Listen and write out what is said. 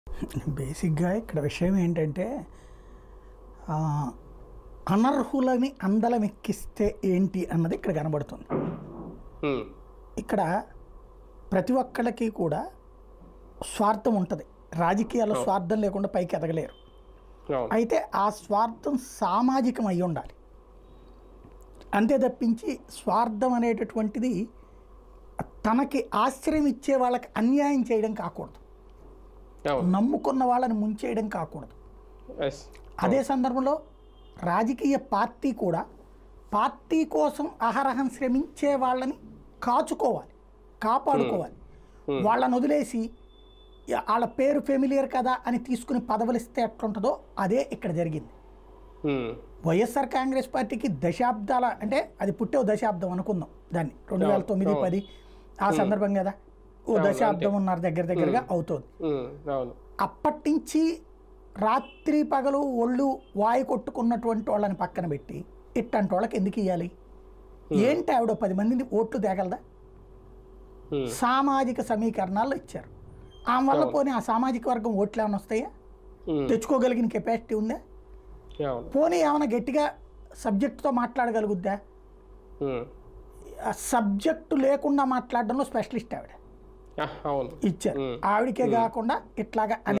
బేసిక్గా ఇక్కడ విషయం ఏంటంటే ఆ, అనర్హులని అందలమెక్కిస్తే ఏంటి అన్నది ఇక్కడ కనబడుతుంది ఉమ్, ఇక్కడ ప్రతి ఒక్కళ్ళకి కూడా స్వార్థం ఉంటుంది రాజకీయాల్లో స్వార్థం లేకుండా పైకి ఎదగలేరు అవును అయితే ఆ స్వార్థం సామాజికం అయి ఉండాలి అంతే తప్పించి స్వార్థం అనేటటువంటిది తనకి ఆశ్రయం ఇచ్చే వాళ్ళకి అన్యాయం చేయడం కాకూడదు అవును నమ్ముకున్న వాళ్ళని ముంచేయడం కాకూడదు ఎస్ అదే సందర్భంలో రాజకీయ పార్టీ కూడా పార్టీ కోసం అహరహం శ్రమించే వాళ్ళని కాచుకోవాలి కాపాడుకోవాలి వాళ్ళని వదిలేసి "యా, వాళ్ళ పేరు ఫెమిలియర్ కదా అని తీసుకుని పదవులు ఇస్తే ఎట్లుంటుందో అదే ఇక్కడ జరిగింది ఉమ్, వైఎస్ఆర్ కాంగ్రెస్ పార్టీకి దశాబ్దాల అంటే అది పుట్టే ఓ దశాబ్దం అనుకుందాం దాన్ని రెండు వేల తొమ్మిది అవును. పది ఆ సందర్భం కదా ఓ అవును, దశాబ్దం ఉన్నారు దగ్గర దగ్గరగా అవుతుంది ఉమ్, అవును అప్పటి నుంచి రాత్రి పగలు ఒళ్ళు వాయి కొట్టుకున్నటువంటి వాళ్ళని పక్కన పెట్టి ఇట్టంటి వాళ్ళకి ఎందుకు ఇవ్వాలి ఏంటి ఆవిడ పది మందిని ఓట్లు తేగలదా ఉమ్, సామాజిక సమీకరణాలు ఇచ్చారు ఆమె వల్ల పోనీ ఆ సామాజిక వర్గం ఓట్లు ఏమైనా వస్తాయా ఉమ్, తెచ్చుకోగలిగిన కెపాసిటీ ఉందా అవును పోనీ ఏమైనా గట్టిగా సబ్జెక్టుతో మాట్లాడగలుగుద్దా ఉమ్, ఆ సబ్జెక్టు లేకుండా మాట్లాడడంలో స్పెషలిస్ట్ ఆవిడ ఆ, అవును ఇచ్చారు ఉమ్. ఆవిడకే కాకుండా ఇట్లాగా